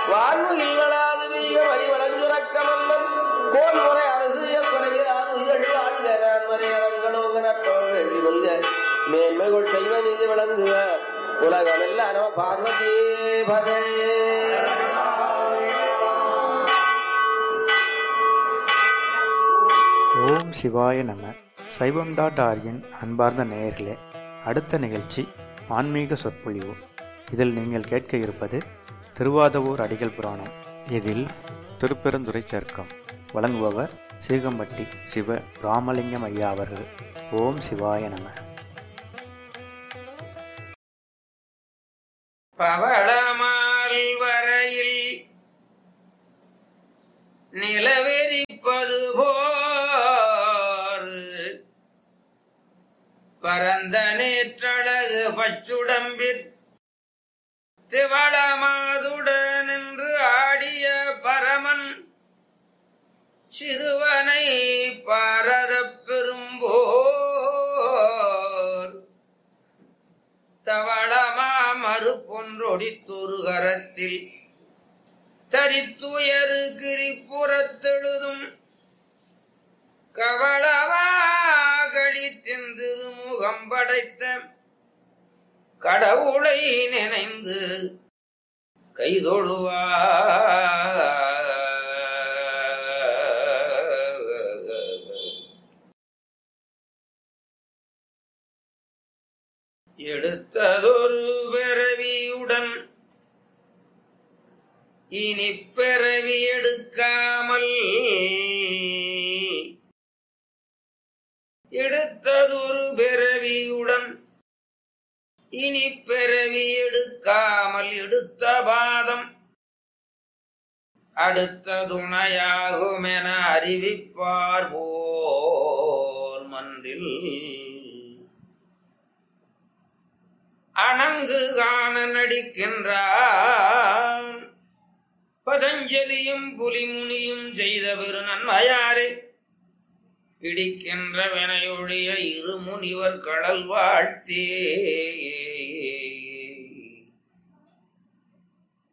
வாழ்வு இல்லலாது வீக மணி வளஞ்சுரக்க மன்னன் கோல் முறை அரசு குறைவிலாது உயிர்கள் வாழ்க நான் மறையரங்களோங்க நற்பவள் வெள்ளி மல்க மேன்மைகள் செல்வ நீதி விளங்குக உலகமெல்லாம் நம பார்வதி பதே ஓம் சிவாய நம சைவம் டாட் ஆர்கின் அன்பார்ந்த நேயர்களே அடுத்த நிகழ்ச்சி ஆன்மீக சொற்பொழிவு இதில் நீங்கள் கேட்க இருப்பது திருவாதவூர் அடிகள் புராணம் இதில் திருப்பெருந்துறை சர்க்கம் வழங்குபவர் சீகம்பட்டி சிவ ராமலிங்கம் ஐயா அவர்கள் ஓம் சிவாய நம பவளமால் வரையில் நிலவெறிப்பது போர் பரந்த நேற்றழகு பச்சுடம்பிற் திவளமாதுடன் என்று ஆடிய பரமன் சிறுவனை பாரதப் பெரும்போர் தவளமா மறுப்பொன்றொடித்தொரு கரத்தில் தரித்துயரு கிரிப்புறத்தெழுதும் கவளவாகளிற்றின் திருமுகம் படைத்த கடவுளை நினைந்து கைதொழுவா எடுத்ததொரு பிறவியுடன் இனி பிறவி எடுக்காமல் எடுத்ததொரு பிறவியுடன் இனி பிறவி எடுக்காமல் எடுத்த பாதம் அடுத்த துணையாகும் என அறிவிப்பார் போர் மன்றில் அணங்கு காண நடிக்கின்றான் பதஞ்சலியும் புலிமுனியும் செய்த பெரு நன்மையாரே பிடிக்கின்ற வினையொழிய இரு முனிவர் கடல் வாழ்த்தே